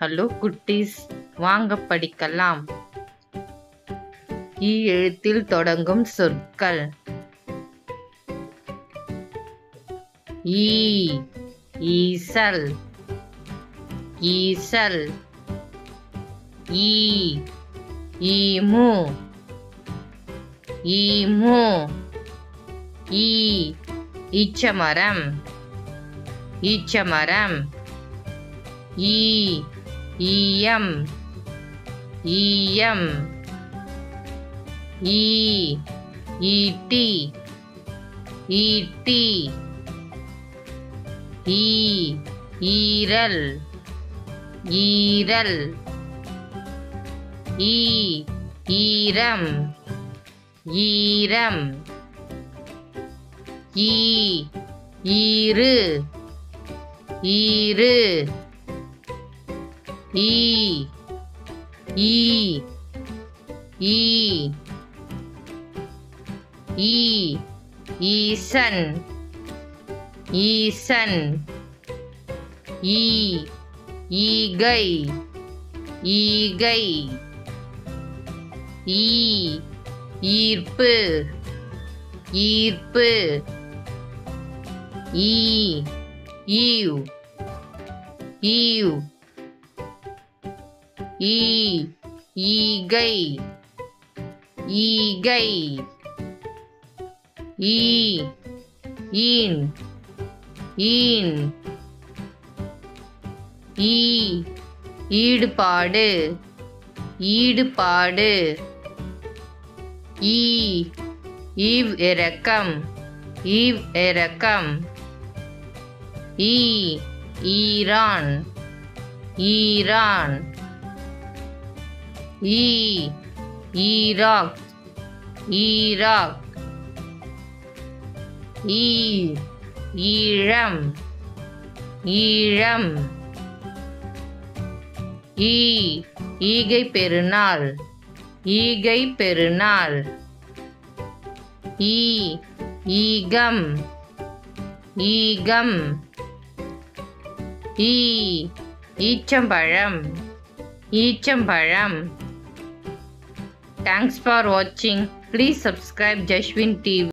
hello குட்டீஸ் வாங்க படிக்கலாம் ஈ எழுத்தில் தொடங்கும் சொற்கள் ஈ ஈசல் ஈசல் ஈ ஈமு ஈமு ஈ ஈச்சமரம் ஈச்சமரம் ஈ ஈயம் ஈயம் ஈ ஈட்டி ஈட்டி ஈ ஈரல் ஈரல் ஈ ஈரம் ஈரம் ஈ ஈரு ஈரு ஈ ஈ ஈ ஈ ஈசன் ஈசன் ஈ ஈகை ஈகை ஈ ஈர்ப்பு ஈர்ப்பு ஈ ஈவ் ஈவ் ஈ ஈகை ஈகை ஈ ஈன் ஈன் ஈ ஈடுபாடு ஈடுபாடு ஈ ஈவ் இறக்கம் ஈவ் இறக்கம் ஈ ஈரான் ஈரான் ஈ ஈராக் ஈராக் ஈ ஈழம் ஈழம் ஈ ஈகை பெருநாள் ஈகை பெருநாள் ஈ ஈகம் ஈகம் ஈ ஈச்சம்பழம் ஈச்சம்பழம் தேங்க்ஸ் ஃபார் வாட்சிங் ப்ளீஸ் சப்ஸ்கிரைப் ஜஷ்வின் டிவி